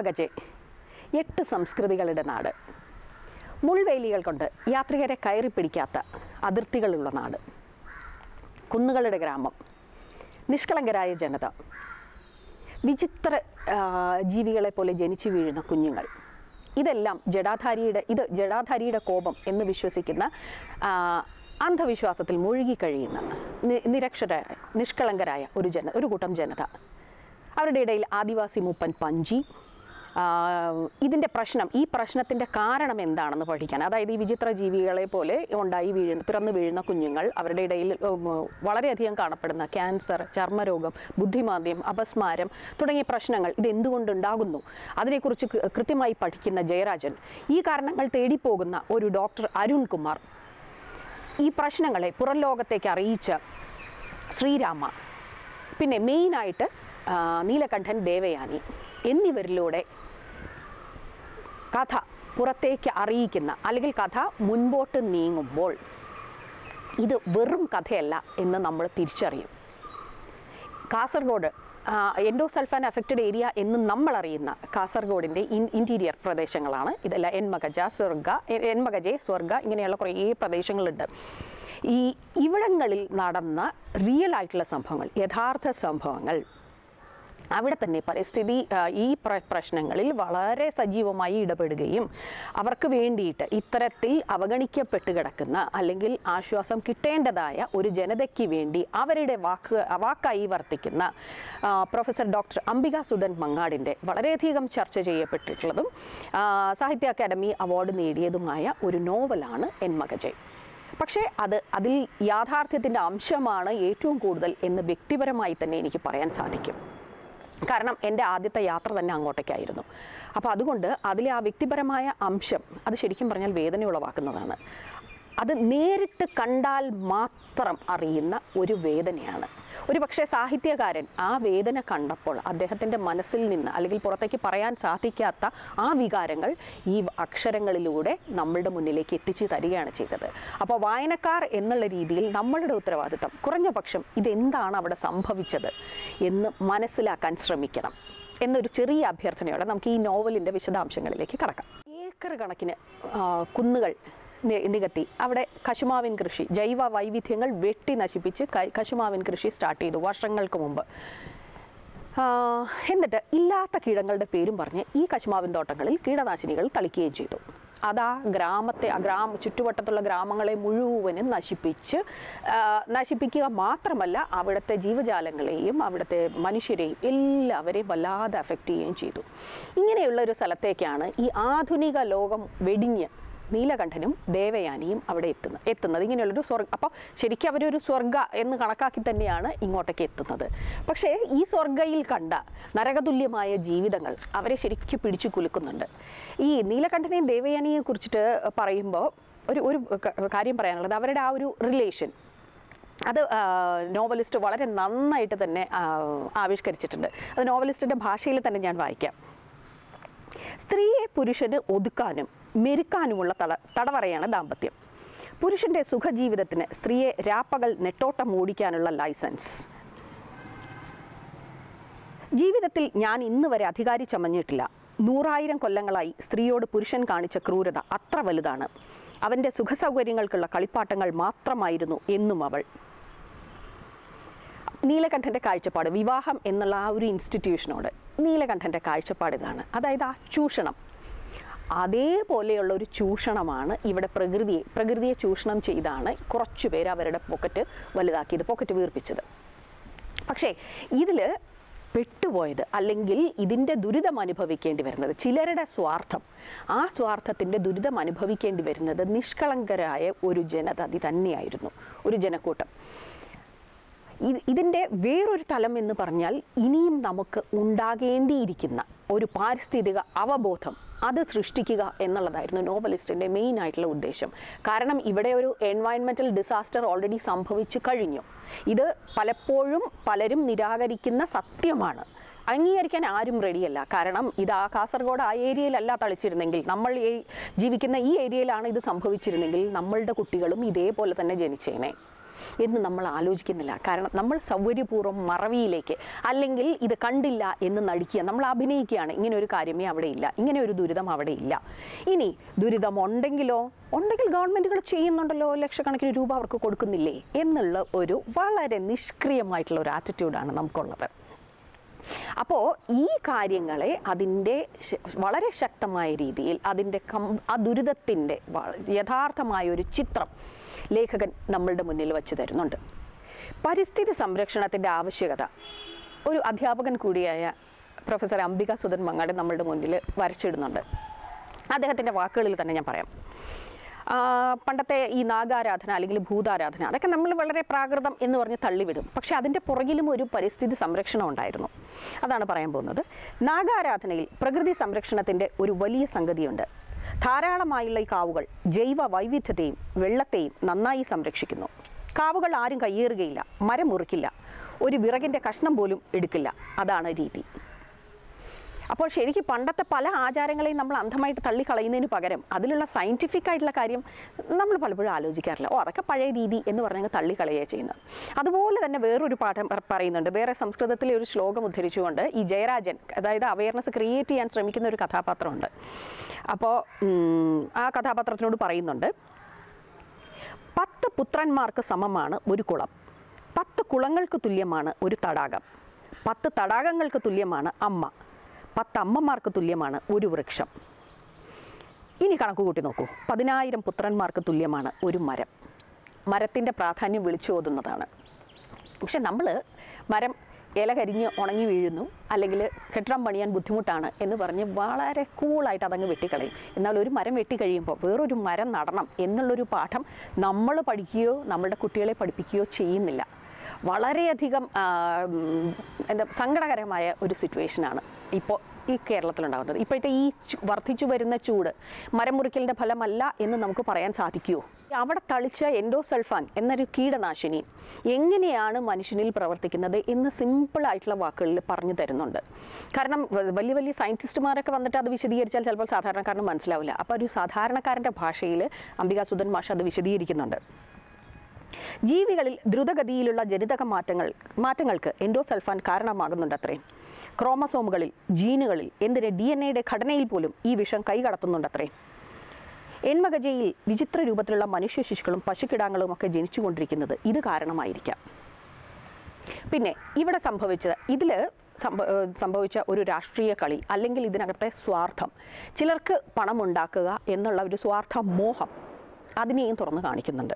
എൻമകജെ എട്ട് സംസ്കൃതികളുടെ നാട് മുൾവേലികൾ കൊണ്ട് യാത്രികരെ കയറി പിടിക്കാത്ത അതിർത്തികളുള്ള നാട് കുന്നുകളുടെ ഗ്രാമം നിഷ്കളങ്കരായ ജനത വിചിത്ര ആ, ജീവികളെ പോലെ ജനിച്ചു വീഴുന്ന കുഞ്ഞുങ്ങൾ ഇതെല്ലാം ജഡാധാരിയുടെ ഇത് ജഡാധാരിയുടെ കോപം എന്ന് വിശ്വസിക്കുന്ന ആ, അന്ധവിശ്വാസത്തിൽ മുഴുകിക്കഴിയുന്ന നി- നിരക്ഷരായ നിഷ്കളങ്കരായ ഒരു ജന ഒരു കൂട്ടം ജനത അവരുടെ ഇടയിൽ ആദിവാസി മൂപ്പൻ പഞ്ചി ആ, ഇതിൻ്റെ പ്രശ്നം ഈ പ്രശ്നത്തിൻ്റെ കാരണം എന്താണെന്ന് പഠിക്കാൻ അതായത് ഈ വിചിത്ര ജീവികളെ പോലെ ഉണ്ടായി വീഴുന്ന പിറന്നു വീഴുന്ന കുഞ്ഞുങ്ങൾ അവരുടെ ഇടയിൽ ഉം, വളരെയധികം കാണപ്പെടുന്ന ക്യാൻസർ ചർമ്മരോഗം ബുദ്ധിമാന്ദ്യം അപസ്മാരം തുടങ്ങിയ പ്രശ്നങ്ങൾ ഇത് എന്തുകൊണ്ടുണ്ടാകുന്നു അതിനെക്കുറിച്ച് കൃ- കൃത്യമായി പഠിക്കുന്ന ജയരാജൻ ഈ കാരണങ്ങൾ തേടിപ്പോകുന്ന ഒരു ഡോക്ടർ അരുൺ കുമാർ ഈ പ്രശ്നങ്ങളെ പുറം ലോകത്തേക്ക് അറിയിച്ച ശ്രീരാമ പിന്നെ മെയിനായിട്ട് ആ, നീലകണ്ഠൻ ദേവയാനി എന്നിവരിലൂടെ കഥ പുറത്തേക്ക് അറിയിക്കുന്ന അല്ലെങ്കിൽ കഥ മുൻപോട്ട് നീങ്ങുമ്പോൾ ഇത് വെറും കഥയല്ല എന്ന് നമ്മൾ തിരിച്ചറിയും കാസർഗോഡ് എൻഡോസൾഫാൻ അഫക്റ്റഡ് ഏരിയ എന്ന് നമ്മൾ അറിയുന്ന കാസർഗോഡിൻ്റെ ഇൻ ഇൻറ്റീരിയർ പ്രദേശങ്ങളാണ് ഇതെല്ലാം എൻമകജ സ്വർഗ എ- എൻമകജെ സ്വർഗ ഇങ്ങനെയുള്ള കുറേ പ്രദേശങ്ങളുണ്ട് ഈ ഇവിടങ്ങളിൽ നടന്ന റിയൽ ആയിട്ടുള്ള സംഭവങ്ങൾ യഥാർത്ഥ സംഭവങ്ങൾ അവിടെ തന്നെ പരിസ്ഥിതി ആ, ഈ പ്ര- പ്രശ്നങ്ങളിൽ വളരെ സജീവമായി ഇടപെടുകയും അവർക്ക് വേണ്ടിയിട്ട് ഇത്തരത്തിൽ അവഗണിക്കപ്പെട്ട് കിടക്കുന്ന അല്ലെങ്കിൽ ആശ്വാസം കിട്ടേണ്ടതായ ഒരു ജനതയ്ക്ക് വേണ്ടി അവരുടെ വാക്ക് വാക്കായി വർത്തിക്കുന്ന ആ, പ്രൊഫസർ ഡോക്ടർ അംബിക സുധൻ മങ്ങാടിൻ്റെ വളരെയധികം ചർച്ച ചെയ്യപ്പെട്ടിട്ടുള്ളതും ആ, സാഹിത്യ അക്കാദമി അവാർഡ് നേടിയതുമായ ഒരു നോവലാണ് എൻ മകജയ് പക്ഷേ അത് അതിൽ യാഥാർത്ഥ്യത്തിൻ്റെ അംശമാണ് ഏറ്റവും കൂടുതൽ എന്ന് വ്യക്തിപരമായി തന്നെ എനിക്ക് പറയാൻ സാധിക്കും കാരണം എൻ്റെ ആദ്യത്തെ യാത്ര തന്നെ അങ്ങോട്ടേക്കായിരുന്നു അപ്പോൾ അതുകൊണ്ട് അതിലെ ആ വ്യക്തിപരമായ അംശം അത് ശരിക്കും പറഞ്ഞാൽ വേദന ഉളവാക്കുന്നതാണ് അത് നേരിട്ട് കണ്ടാൽ മാത്രം അറിയുന്ന ഒരു വേദനയാണ് ഒരു പക്ഷേ സാഹിത്യകാരൻ ആ വേദന കണ്ടപ്പോൾ അദ്ദേഹത്തിൻ്റെ മനസ്സിൽ നിന്ന് അല്ലെങ്കിൽ പുറത്തേക്ക് പറയാൻ സാധിക്കാത്ത ആ വികാരങ്ങൾ ഈ അക്ഷരങ്ങളിലൂടെ നമ്മളുടെ മുന്നിലേക്ക് എത്തിച്ചു തരികയാണ് ചെയ്തത് അപ്പോൾ വായനക്കാർ എന്നുള്ള രീതിയിൽ നമ്മളുടെ ഉത്തരവാദിത്തം കുറഞ്ഞ പക്ഷം ഇതെന്താണ് അവിടെ സംഭവിച്ചത് എന്ന് മനസ്സിലാക്കാൻ ശ്രമിക്കണം എന്നൊരു ചെറിയ അഭ്യർത്ഥനയോടെ നമുക്ക് ഈ നോവലിൻ്റെ വിശദാംശങ്ങളിലേക്ക് കടക്കാം ഏക്കർ കണക്കിന് ആ, കുന്നുകൾ നി- നികത്തി അവിടെ കശുമാവിൻ കൃഷി ജൈവ വൈവിധ്യങ്ങൾ വെട്ടി നശിപ്പിച്ച് ക- കശുമാവിൻ കൃഷി സ്റ്റാർട്ട് ചെയ്തു വർഷങ്ങൾക്ക് മുമ്പ് ആ, എന്നിട്ട് ഇല്ലാത്ത കീടങ്ങളുടെ പേരും പറഞ്ഞ് ഈ കശുമാവിൻ തോട്ടങ്ങളിൽ കീടനാശിനികൾ തളിക്കുകയും ചെയ്തു അതാ ഗ്രാമത്തെ ആ ഗ്രാമ ചുറ്റുവട്ടത്തുള്ള ഗ്രാമങ്ങളെ മുഴുവനും നശിപ്പിച്ച് ആ, നശിപ്പിക്കുക മാത്രമല്ല അവിടുത്തെ ജീവജാലങ്ങളെയും അവിടുത്തെ മനുഷ്യരെയും എല്ലാവരെയും വല്ലാതെ അഫക്റ്റ് ചെയ്യുകയും ചെയ്തു ഇങ്ങനെയുള്ള ഒരു സ്ഥലത്തേക്കാണ് ഈ ആധുനിക ലോകം വെടിഞ്ഞ് നീലകണ്ഠനും ദേവയാനിയും അവിടെ എത്തുന്നത് എത്തുന്നത് ഇങ്ങനെയുള്ളൊരു സ്വർഗ അപ്പോൾ ശരിക്കും അവരൊരു സ്വർഗ എന്ന് കണക്കാക്കി തന്നെയാണ് ഇങ്ങോട്ടേക്ക് എത്തുന്നത് പക്ഷേ ഈ സ്വർഗയിൽ കണ്ട നരകതുല്യമായ ജീവിതങ്ങൾ അവരെ ശരിക്കും പിടിച്ചു കുലുക്കുന്നുണ്ട് ഈ നീലകണ്ഠനെയും ദേവയാനിയെ കുറിച്ചിട്ട് പറയുമ്പോൾ ഒരു ഒരു ക- കാര്യം പറയാനുള്ളത് അവരുടെ ആ ഒരു റിലേഷൻ അത് ആ, നോവലിസ്റ്റ് വളരെ നന്നായിട്ട് തന്നെ ആ, ആവിഷ്കരിച്ചിട്ടുണ്ട് അത് നോവലിസ്റ്റിൻ്റെ ഭാഷയിൽ തന്നെ ഞാൻ വായിക്കാം സ്ത്രീയെ പുരുഷന് ഒതുക്കാനും മെരുക്കാനുമുള്ള തട തടവറയാണ് ദാമ്പത്യം പുരുഷന്റെ സുഖജീവിതത്തിന് സ്ത്രീയെ രാപ്പകൽ നെട്ടോട്ടം ഓടിക്കാനുള്ള ലൈസൻസ് ജീവിതത്തിൽ ഞാൻ ഇന്ന് വരെ അധികാരി ചമഞ്ഞിട്ടില്ല നൂറായിരം കൊല്ലങ്ങളായി സ്ത്രീയോട് പുരുഷൻ കാണിച്ച ക്രൂരത അത്ര വലുതാണ് അവൻ്റെ സുഖസൗകര്യങ്ങൾക്കുള്ള കളിപ്പാട്ടങ്ങൾ മാത്രമായിരുന്നു എന്നും അവൾ നീലകണ്ഠൻ്റെ കാഴ്ചപ്പാട് വിവാഹം എന്നുള്ള ആ ഒരു ഇൻസ്റ്റിറ്റ്യൂഷനോട് നീലകണ്ഠൻ്റെ കാഴ്ചപ്പാട് ഇതാണ് അതായത് ആ ചൂഷണം അതേപോലെയുള്ള ഒരു ചൂഷണമാണ് ഇവിടെ പ്രകൃതിയെ പ്രകൃതിയെ ചൂഷണം ചെയ്താണ് കുറച്ചു പേര് അവരുടെ പോക്കറ്റ് വലുതാക്കിയത് പോക്കറ്റ് വീർപ്പിച്ചത് പക്ഷേ ഇതിൽ പെട്ടുപോയത് അല്ലെങ്കിൽ ഇതിൻ്റെ ദുരിതം അനുഭവിക്കേണ്ടി വരുന്നത് ചിലരുടെ സ്വാർത്ഥം ആ സ്വാർത്ഥത്തിൻ്റെ ദുരിതം അനുഭവിക്കേണ്ടി വരുന്നത് നിഷ്കളങ്കരായ ഒരു ജനതതി തന്നെയായിരുന്നു ഒരു ജനക്കൂട്ടം ഇത് ഇതിൻ്റെ വേറൊരു തലം എന്ന് പറഞ്ഞാൽ ഇനിയും നമുക്ക് ഉണ്ടാകേണ്ടിയിരിക്കുന്ന ഒരു പാരിസ്ഥിതിക അവബോധം അത് സൃഷ്ടിക്കുക എന്നുള്ളതായിരുന്നു നോവലിസ്റ്റിൻ്റെ മെയിൻ ആയിട്ടുള്ള ഉദ്ദേശം കാരണം ഇവിടെ ഒരു എൻവയൺമെൻറ്റൽ ഡിസാസ്റ്റർ ഓൾറെഡി സംഭവിച്ചു കഴിഞ്ഞു ഇത് പലപ്പോഴും പലരും നിരാകരിക്കുന്ന സത്യമാണ് അംഗീകരിക്കാൻ ആരും റെഡിയല്ല കാരണം ഇത് ആ കാസർഗോഡ് ആ ഏരിയയിലല്ല തളിച്ചിരുന്നെങ്കിൽ നമ്മൾ ഈ ജീവിക്കുന്ന ഈ ഏരിയയിലാണ് ഇത് സംഭവിച്ചിരുന്നെങ്കിൽ നമ്മളുടെ കുട്ടികളും ഇതേപോലെ തന്നെ ജനിച്ചേനെ എന്ന് നമ്മൾ ആലോചിക്കുന്നില്ല കാരണം നമ്മൾ സൗകര്യപൂർവ്വം മറവിയിലേക്ക് അല്ലെങ്കിൽ ഇത് കണ്ടില്ല എന്ന് നടിക്കുക നമ്മൾ അഭിനയിക്കുകയാണ് ഇങ്ങനെ ഒരു കാര്യമേ അവിടെ ഇല്ല ഇങ്ങനെ ഒരു ദുരിതം അവിടെ ഇല്ല ഇനി ദുരിതം ഉണ്ടെങ്കിലോ ഉണ്ടെങ്കിൽ ഗവൺമെൻറ്റുകൾ ചെയ്യുന്നുണ്ടല്ലോ ലക്ഷക്കണക്കിന് രൂപ അവർക്ക് കൊടുക്കുന്നില്ലേ എന്നുള്ള ഒരു വളരെ നിഷ്ക്രിയമായിട്ടുള്ള ഒരു ആറ്റിറ്റ്യൂഡാണ് നമുക്കുള്ളത് അപ്പോൾ ഈ കാര്യങ്ങളെ അതിൻ്റെ ശ- വളരെ ശക്തമായ രീതിയിൽ അതിൻ്റെ കം ആ ദുരിതത്തിൻ്റെ വ- യഥാർത്ഥമായ ഒരു ചിത്രം ലേഖകൻ നമ്മളുടെ മുന്നിൽ വച്ചു തരുന്നുണ്ട് പരിസ്ഥിതി സംരക്ഷണത്തിൻ്റെ ആവശ്യകത ഒരു അധ്യാപകൻ കൂടിയായ പ്രൊഫസർ അംബിക സുധൻ മങ്ങാട് നമ്മളുടെ മുന്നിൽ വരച്ചിടുന്നുണ്ട് അദ്ദേഹത്തിൻ്റെ വാക്കുകളിൽ തന്നെ ഞാൻ പറയാം ആ, പണ്ടത്തെ ഈ നാഗാരാധന അല്ലെങ്കിൽ ഭൂതാരാധന അതൊക്കെ നമ്മൾ വളരെ പ്രാകൃതം എന്ന് പറഞ്ഞ് തള്ളിവിടും പക്ഷേ അതിൻ്റെ പുറകിലും ഒരു പരിസ്ഥിതി സംരക്ഷണം ഉണ്ടായിരുന്നു അതാണ് പറയാൻ പോകുന്നത് നാഗാരാധനയിൽ പ്രകൃതി സംരക്ഷണത്തിൻ്റെ ഒരു വലിയ സംഗതിയുണ്ട് ധാരാളമായുള്ള ഈ കാവുകൾ ജൈവ വൈവിധ്യത്തെയും വെള്ളത്തെയും നന്നായി സംരക്ഷിക്കുന്നു കാവുകൾ ആരും കയ്യേറുകയില്ല മരം മുറിക്കില്ല ഒരു വിറകിൻ്റെ കഷ്ണം പോലും എടുക്കില്ല അതാണ് രീതി അപ്പോൾ ശരിക്കും പണ്ടത്തെ പല ആചാരങ്ങളെയും നമ്മൾ അന്ധമായിട്ട് തള്ളിക്കളയുന്നതിന് പകരം അതിലുള്ള സയൻറ്റിഫിക് ആയിട്ടുള്ള കാര്യം നമ്മൾ പലപ്പോഴും ആലോചിക്കാറില്ല ഓ അതൊക്കെ പഴയ രീതി എന്ന് പറഞ്ഞങ്ങ് തള്ളിക്കളയുക ചെയ്യുന്നത് അതുപോലെ തന്നെ വേറൊരു പാഠം പ- പറയുന്നുണ്ട് വേറെ സംസ്കൃതത്തിലെ ഒരു ശ്ലോകം ഉദ്ധരിച്ചുകൊണ്ട് ഈ ജയരാജൻ അതായത് അവയർനെസ് ക്രിയേറ്റ് ചെയ്യാൻ ശ്രമിക്കുന്ന ഒരു കഥാപാത്രമുണ്ട് അപ്പോൾ ഉം, ആ കഥാപാത്രത്തിനോട് പറയുന്നുണ്ട് പത്ത് പുത്രന്മാർക്ക് സമമാണ് ഒരു കുളം പത്ത് കുളങ്ങൾക്ക് തുല്യമാണ് ഒരു തടാകം പത്ത് തടാകങ്ങൾക്ക് തുല്യമാണ് അമ്മ പത്ത് അമ്മമാർക്ക് തുല്യമാണ് ഒരു വൃക്ഷം ഇനി കണക്ക് കൂട്ടി നോക്കൂ പതിനായിരം പുത്രന്മാർക്ക് തുല്യമാണ് ഒരു മരം മരത്തിൻ്റെ പ്രാധാന്യം വിളിച്ചു ഓതുന്നതാണ് പക്ഷെ നമ്മൾ മരം ഇല കരിഞ്ഞ് ഉണങ്ങി വീഴുന്നു അല്ലെങ്കിൽ കെട്ടിടം പണിയാൻ ബുദ്ധിമുട്ടാണ് എന്ന് പറഞ്ഞ് വളരെ കൂളായിട്ട് അതങ്ങ് വെട്ടിക്കളയും എന്നാൽ ഒരു മരം വെട്ടിക്കഴിയുമ്പോൾ വേറൊരു മരം നടണം എന്നുള്ളൊരു പാഠം നമ്മൾ പഠിക്കുകയോ നമ്മളുടെ കുട്ടികളെ പഠിപ്പിക്കുകയോ ചെയ്യുന്നില്ല വളരെയധികം ആ, ഉം, എന്താ സങ്കടകരമായ ഒരു സിറ്റുവേഷനാണ് ഇപ്പോൾ ഈ കേരളത്തിലുണ്ടാകുന്നത് ഇപ്പോഴത്തെ ഈ ചു- വർദ്ധിച്ചു വരുന്ന ചൂട് മരം മുറിക്കലിൻ്റെ ഫലമല്ല എന്ന് നമുക്ക് പറയാൻ സാധിക്കുമോ അവിടെ തളിച്ച എൻഡോസൾഫാൻ എന്നൊരു കീടനാശിനി എങ്ങനെയാണ് മനുഷ്യനിൽ പ്രവർത്തിക്കുന്നത് എന്ന് സിമ്പിളായിട്ടുള്ള വാക്കുകളിൽ പറഞ്ഞു തരുന്നുണ്ട് കാരണം വ- വലിയ വലിയ സയൻറ്റിസ്റ്റുമാരൊക്കെ വന്നിട്ട് അത് വിശദീകരിച്ചാൽ ചിലപ്പോൾ സാധാരണക്കാരന് മനസ്സിലാവില്ല അപ്പോൾ ഒരു സാധാരണക്കാരൻ്റെ ഭാഷയിൽ അംബികാസുധൻ മാഷ് അത് വിശദീകരിക്കുന്നുണ്ട് ജീവികളിൽ ദ്രുതഗതിയിലുള്ള ജനിതക മാറ്റങ്ങൾ മാറ്റങ്ങൾക്ക് എൻഡോസൾഫാൻ കാരണമാകുന്നുണ്ടത്രേ ക്രോമസോമുകളിൽ ജീനുകളിൽ എന്തിന് ഡി എൻ എയുടെ ഘടനയിൽ പോലും ഈ വിഷം കൈകടത്തുന്നുണ്ടത്രേ എൺമകജയിൽ വിചിത്ര രൂപത്തിലുള്ള മനുഷ്യ ശിശുക്കളും പശുക്കിടാങ്ങളും ഒക്കെ ജനിച്ചുകൊണ്ടിരിക്കുന്നത് ഇത് കാരണമായിരിക്കാം പിന്നെ ഇവിടെ സംഭവിച്ചത് ഇതിൽ സംഭ ഏഹ് സംഭവിച്ച ഒരു രാഷ്ട്രീയ കളി അല്ലെങ്കിൽ ഇതിനകത്തെ സ്വാർത്ഥം ചിലർക്ക് പണമുണ്ടാക്കുക എന്നുള്ള ഒരു സ്വാർത്ഥ മോഹം അതിനെയും തുറന്നു കാണിക്കുന്നുണ്ട്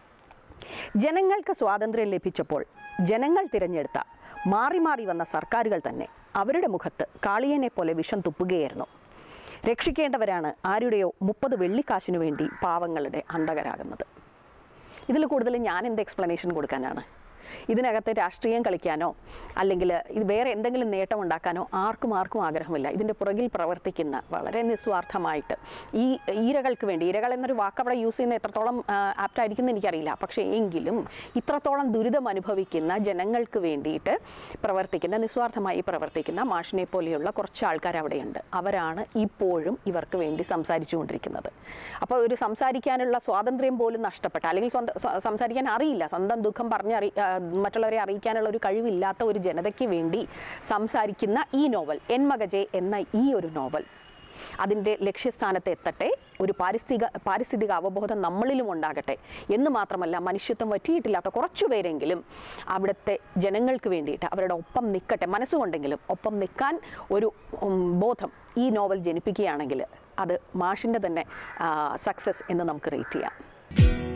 ജനങ്ങൾക്ക് സ്വാതന്ത്ര്യം ലഭിച്ചപ്പോൾ ജനങ്ങൾ തിരഞ്ഞെടുത്ത മാറി മാറി വന്ന സർക്കാരുകൾ തന്നെ അവരുടെ മുഖത്ത് കാളിയനെ പോലെ വിഷം തുപ്പുകയായിരുന്നു രക്ഷിക്കേണ്ടവരാണ് ആരുടെയോ മുപ്പത് വെള്ളിക്കാശിനു വേണ്ടി പാവങ്ങളുടെ അന്തകരാകുന്നത് ഇതിൽ കൂടുതൽ ഞാൻ എന്ത് എക്സ്പ്ലനേഷൻ കൊടുക്കാനാണ് ഇതിനകത്ത് രാഷ്ട്രീയം കളിക്കാനോ അല്ലെങ്കിൽ ഇത് വേറെ എന്തെങ്കിലും നേട്ടം ഉണ്ടാക്കാനോ ആർക്കും ആർക്കും ആഗ്രഹമില്ല ഇതിൻ്റെ പുറകിൽ പ്രവർത്തിക്കുന്ന വളരെ നിസ്വാർത്ഥമായിട്ട് ഈ ഈരകൾക്ക് വേണ്ടി ഈരകൾ എന്നൊരു വാക്ക് അവിടെ യൂസ് ചെയ്യുന്ന എത്രത്തോളം ആപ്റ്റായിരിക്കും എന്ന് എനിക്കറിയില്ല പക്ഷേ എങ്കിലും ഇത്രത്തോളം ദുരിതം അനുഭവിക്കുന്ന ജനങ്ങൾക്ക് വേണ്ടിയിട്ട് പ്രവർത്തിക്കുന്ന നിസ്വാർത്ഥമായി പ്രവർത്തിക്കുന്ന മാഷിനെ പോലെയുള്ള കുറച്ച് ആൾക്കാർ അവിടെയുണ്ട് അവരാണ് ഇപ്പോഴും ഇവർക്ക് വേണ്ടി സംസാരിച്ചുകൊണ്ടിരിക്കുന്നത് അപ്പോൾ ഒരു സംസാരിക്കാനുള്ള സ്വാതന്ത്ര്യം പോലും നഷ്ടപ്പെട്ട അല്ലെങ്കിൽ സ്വന്തം സ്വ- സംസാരിക്കാൻ അറിയില്ല സ്വന്തം ദുഃഖം പറഞ്ഞറി ആ, മറ്റുള്ളവരെ അറിയിക്കാനുള്ള ഒരു കഴിവില്ലാത്ത ഒരു ജനതയ്ക്ക് വേണ്ടി സംസാരിക്കുന്ന ഈ നോവൽ എൻമകജെ എന്ന ഈ ഒരു നോവൽ അതിൻ്റെ ലക്ഷ്യസ്ഥാനത്ത് എത്തട്ടെ ഒരു പാരിസ്ഥിതിക പാരിസ്ഥിതിക അവബോധം നമ്മളിലും ഉണ്ടാകട്ടെ എന്ന് മാത്രമല്ല മനുഷ്യത്വം പറ്റിയിട്ടില്ലാത്ത കുറച്ചു പേരെങ്കിലും അവിടുത്തെ ജനങ്ങൾക്ക് വേണ്ടിയിട്ട് അവരുടെ ഒപ്പം നിൽക്കട്ടെ മനസ്സുകൊണ്ടെങ്കിലും ഒപ്പം നിൽക്കാൻ ഒരു ഉം, ബോധം ഈ നോവൽ ജനിപ്പിക്കുകയാണെങ്കിൽ അത് മാഷിൻ്റെ തന്നെ സക്സസ് എന്ന് നമുക്ക് റേറ്റ് ചെയ്യാം